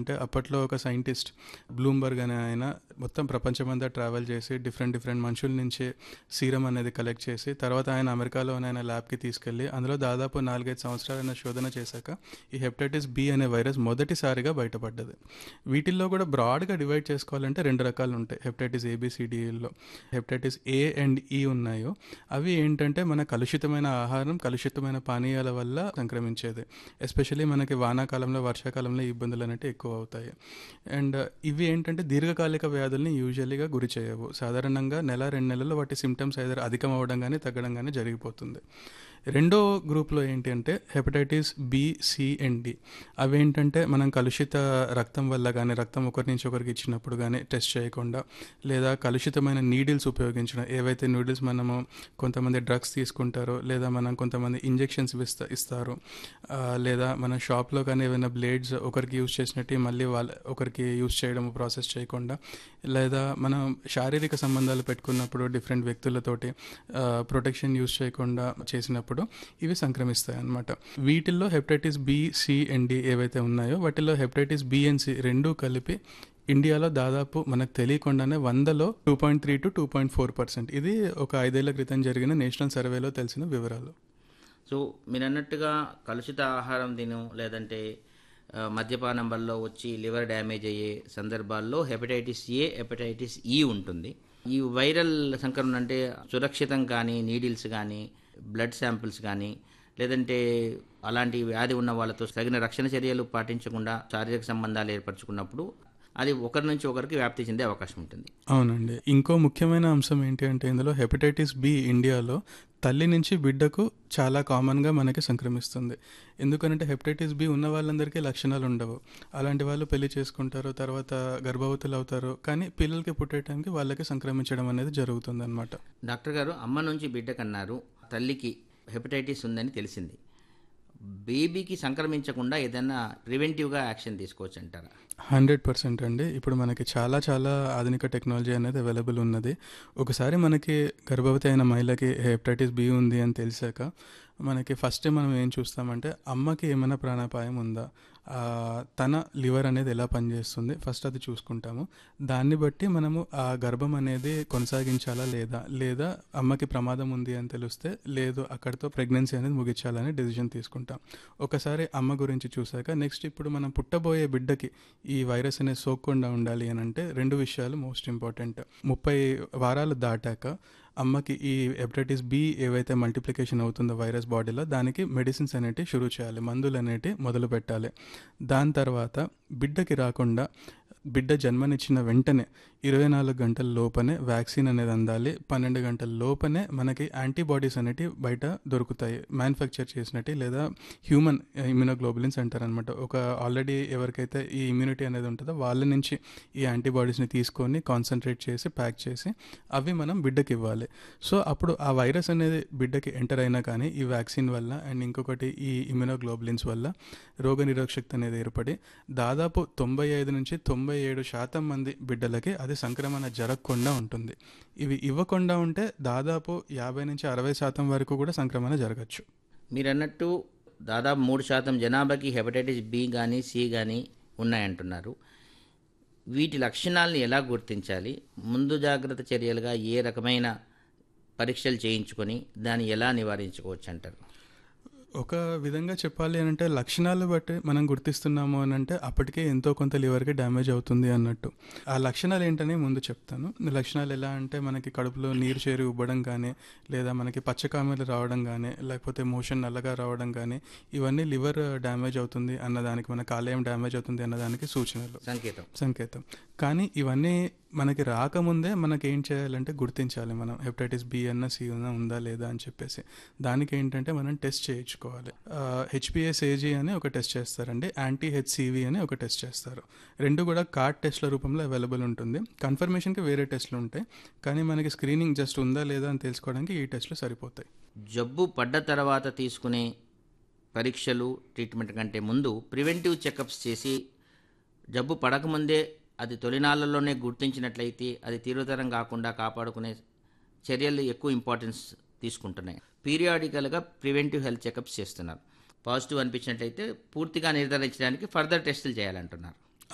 అంటే అప్పట్లో ఒక సైంటిస్ట్ బ్లూంబర్గ్ అనే ఆయన మొత్తం ప్రపంచమంతా ట్రావెల్ చేసి డిఫరెంట్ డిఫరెంట్ మనుషుల నుంచి సీరం అనేది కలెక్ట్ చేసి తర్వాత ఆయన అమెరికాలో ఉన్న ఆయన ల్యాబ్కి తీసుకెళ్ళి అందులో దాదాపు నాలుగైదు సంవత్సరాలైన శోధన చేశాక ఈ హెపటైటిస్ బి అనే వైరస్ మొదటిసారిగా బయటపడ్డది వీటిల్లో కూడా బ్రాడ్గా డివైడ్ చేసుకోవాలంటే రెండు రకాలు ఉంటాయి హెపటైటిస్ ఏబిసిడిలో హెపటైటిస్ ఏ అండ్ ఈ ఉన్నాయో అవి ఏంటంటే మన కలుషితమైన ఆహారం కలుషితమైన పానీయాల వల్ల సంక్రమించేది ఎస్పెషల్లీ మనకి వానాకాలంలో వర్షాకాలంలో ఈ ఇబ్బందులు అనేవి ఎక్కువ అవుతాయి అండ్ ఇవి ఏంటంటే దీర్ఘకాలిక వ్యాధుల్ని యూజువల్లీగా గురి చేయవు సాధారణంగా నెల రెండు నెలల్లో వాటి సిమ్టమ్స్ ఐదర్ అధికం అవ్వడం కానీ తగ్గడం కానీ జరిగిపోతుంది రెండో గ్రూప్లో ఏంటి అంటే hepatitis B C and D అవి ఏంటంటే మనం కలుషిత రక్తం వల్ల కానీ రక్తం ఒకరి నుంచి ఒకరికి ఇచ్చినప్పుడు కానీ టెస్ట్ చేయకుండా లేదా కలుషితమైన నీడిల్స్ ఉపయోగించడం ఏవైతే నూడిల్స్ మనము కొంతమంది డ్రగ్స్ తీసుకుంటారో లేదా మనం కొంతమంది ఇంజెక్షన్స్ ఇస్తా ఇస్తారు ఆ, లేదా మన షాప్లో కానీ ఏమైనా బ్లేడ్స్ ఒకరికి యూజ్ చేసినట్టు మళ్ళీ వాళ్ళ ఒకరికి యూజ్ చేయడం ప్రాసెస్ చేయకుండా లేదా మనం శారీరక సంబంధాలు పెట్టుకున్నప్పుడు డిఫరెంట్ వ్యక్తులతోటి ప్రొటెక్షన్ యూజ్ చేయకుండా చేసినప్పుడు ఇవి సంక్రమిస్తాయి అన్నమాట వీటిల్లో hepatitis B C and D ఏవైతే ఉన్నాయో వాటిల్లో హెపటైటిస్ బి అండ్ సి రెండూ కలిపి ఇండియాలో దాదాపు మనకు తెలియకుండానే వందలో two point three to two point four percent ఇది ఒక ఐదేళ్ల క్రితం జరిగిన నేషనల్ సర్వేలో తెలిసిన వివరాలు సో మీరు అన్నట్టుగా కలుషిత ఆహారం తిను లేదంటే ఆ, మద్యపానం వల్ల వచ్చి లివర్ డ్యామేజ్ అయ్యే సందర్భాల్లో హెపటైటిస్ ఏ హెపటైటిస్ ఈ ఉంటుంది ఈ వైరల్ సంక్రమణ అంటే సురక్షితం కానీ నీడిల్స్ కానీ బ్లడ్ శాంపిల్స్ కానీ లేదంటే అలాంటి వ్యాధి ఉన్న వాళ్ళతో తగిన రక్షణ చర్యలు పాటించకుండా శారీరక సంబంధాలు ఏర్పరచుకున్నప్పుడు అది ఒకరి నుంచి ఒకరికి వ్యాప్తి చెందే అవకాశం ఉంటుంది అవునండి ఇంకో ముఖ్యమైన అంశం ఏంటి అంటే ఇందులో హెపటైటిస్ బి ఇండియాలో తల్లి నుంచి బిడ్డకు చాలా కామన్గా మనకి సంక్రమిస్తుంది ఎందుకంటే హెపటైటిస్ బి ఉన్న వాళ్ళందరికీ లక్షణాలు ఉండవు అలాంటి వాళ్ళు పెళ్లి చేసుకుంటారు తర్వాత గర్భవతులు అవుతారు కానీ పిల్లలకి పుట్టే టైంకి వాళ్ళకి సంక్రమించడం అనేది జరుగుతుంది అనమాట డాక్టర్ గారు అమ్మ నుంచి బిడ్డకన్నారు తల్లికి హెపటైటిస్ ఉందని తెలిసింది బేబీకి సంక్రమించకుండా ఏదైనా ప్రివెంటివ్గా యాక్షన్ తీసుకోవచ్చు అంటారా హండ్రెడ్ పర్సెంట్ అండి ఇప్పుడు మనకి చాలా చాలా ఆధునిక టెక్నాలజీ అనేది అవైలబుల్ ఉన్నది ఒకసారి మనకి గర్భవతి అయిన మహిళకి హెపటైటిస్ బి ఉంది అని తెలిసాక మనకి ఫస్ట్ మనం ఏం చూస్తామంటే అమ్మకి ఏమైనా ప్రాణాపాయం ఉందా ఆ, తన లివర్ అనేది ఎలా పనిచేస్తుంది ఫస్ట్ అది చూసుకుంటాము దాన్ని బట్టి మనము ఆ గర్భం అనేది కొనసాగించాలా లేదా లేదా అమ్మకి ప్రమాదం ఉంది అని తెలిస్తే లేదు అక్కడితో ప్రెగ్నెన్సీ అనేది ముగించాలని డెసిషన్ తీసుకుంటాం ఒకసారి అమ్మ గురించి చూసాక నెక్స్ట్ ఇప్పుడు మనం పుట్టబోయే బిడ్డకి ఈ వైరస్ అనేది సోకకుండా ఉండాలి అని అంటే రెండు విషయాలు మోస్ట్ ఇంపార్టెంట్ ముప్పై వారాలు దాటాక అమ్మకి ఈ హెపటైటిస్ బి ఏవైతే మల్టిప్లికేషన్ అవుతుందో వైరస్ బాడీలో దానికి మెడిసిన్స్ అనేటివి షురూ చేయాలి మందులు అనేటివి మొదలు పెట్టాలి దాని తర్వాత బిడ్డకి రాకుండా బిడ్డ జన్మనిచ్చిన వెంటనే ఇరవై నాలుగు గంటల లోపనే వ్యాక్సిన్ అనేది అందాలి పన్నెండు గంటల లోపనే మనకి యాంటీబాడీస్ అనేటివి బయట దొరుకుతాయి మ్యానుఫ్యాక్చర్ చేసినట్టు లేదా హ్యూమన్ ఇమ్యూనోగ్లోబులిన్స్ అంటారనమాట ఒక ఆల్రెడీ ఎవరికైతే ఈ ఇమ్యూనిటీ అనేది ఉంటుందో వాళ్ళ నుంచి ఈ యాంటీబాడీస్ని తీసుకొని కాన్సన్ట్రేట్ చేసి ప్యాక్ చేసి అవి మనం బిడ్డకి ఇవ్వాలి సో అప్పుడు ఆ వైరస్ అనేది బిడ్డకి ఎంటర్ అయినా కానీ ఈ వ్యాక్సిన్ వల్ల అండ్ ఇంకొకటి ఈ ఇమ్యూనోగ్లోబులిన్స్ వల్ల రోగనిరోధక శక్తి అనేది ఏర్పడి దాదాపు తొంభై ఐదు నుంచి తొంభై ఏడు శాతం మంది బిడ్డలకి అది సంక్రమణ జరగకుండా ఉంటుంది ఇవి ఇవ్వకుండా ఉంటే దాదాపు యాభై నుంచి అరవై శాతం వరకు కూడా సంక్రమణ జరగచ్చు మీరు అన్నట్టు దాదాపు మూడు శాతం జనాభాకి హెపటైటిస్ బి కానీ సి కానీ ఉన్నాయంటున్నారు వీటి లక్షణాలను ఎలా గుర్తించాలి ముందు జాగ్రత్త చర్యలుగా ఏ రకమైన పరీక్షలు చేయించుకొని దాన్ని ఎలా నివారించుకోవచ్చు అంటారు ఒక విధంగా చెప్పాలి అని అంటే లక్షణాలు బట్టి మనం గుర్తిస్తున్నాము అని అంటే అప్పటికే ఎంతో కొంత లివర్కి డ్యామేజ్ అవుతుంది అన్నట్టు ఆ లక్షణాలు ఏంటని ముందు చెప్తాను లక్షణాలు ఎలా అంటే మనకి కడుపులో నీరు చేరి ఉబ్బడం కానీ లేదా మనకి పచ్చకామెలు రావడం కానీ లేకపోతే మోషన్ నల్లగా రావడం కానీ ఇవన్నీ లివర్ డ్యామేజ్ అవుతుంది అన్నదానికి మన కాలేయం డ్యామేజ్ అవుతుంది అన్నదానికి సూచనలు సంకేతం సంకేతం కానీ ఇవన్నీ మనకి రాకముందే మనకి ఏం చేయాలంటే గుర్తించాలి మనం హెపటైటిస్ బి అన్న సి అన్న ఉందా లేదా అని చెప్పేసి దానికి ఏంటంటే మనం టెస్ట్ చేయించుకోవాలి హెచ్పిఎస్ ఏజీ అని ఒక టెస్ట్ చేస్తారండి యాంటీ హెచ్సివి అని ఒక టెస్ట్ చేస్తారు రెండు కూడా కార్డ్ టెస్ట్ల రూపంలో అవైలబుల్ ఉంటుంది కన్ఫర్మేషన్కి వేరే టెస్ట్లు ఉంటాయి కానీ మనకి స్క్రీనింగ్ జస్ట్ ఉందా లేదా అని తెలుసుకోవడానికి ఈ టెస్ట్లు సరిపోతాయి జబ్బు పడ్డ తర్వాత తీసుకునే పరీక్షలు ట్రీట్మెంట్ కంటే ముందు ప్రివెంటివ్ చెకప్స్ చేసి జబ్బు పడకముందే అది తొలినాళ్ళలోనే గుర్తించినట్లయితే అది తీవ్రతరం కాకుండా కాపాడుకునే చర్యలు ఎక్కువ ఇంపార్టెన్స్ తీసుకుంటున్నాయి పీరియాడికల్గా ప్రివెంటివ్ హెల్త్ చెకప్స్ చేస్తున్నారు పాజిటివ్ అనిపించినట్లయితే పూర్తిగా నిర్ధారించడానికి ఫర్దర్ టెస్టులు చేయాలంటున్నారు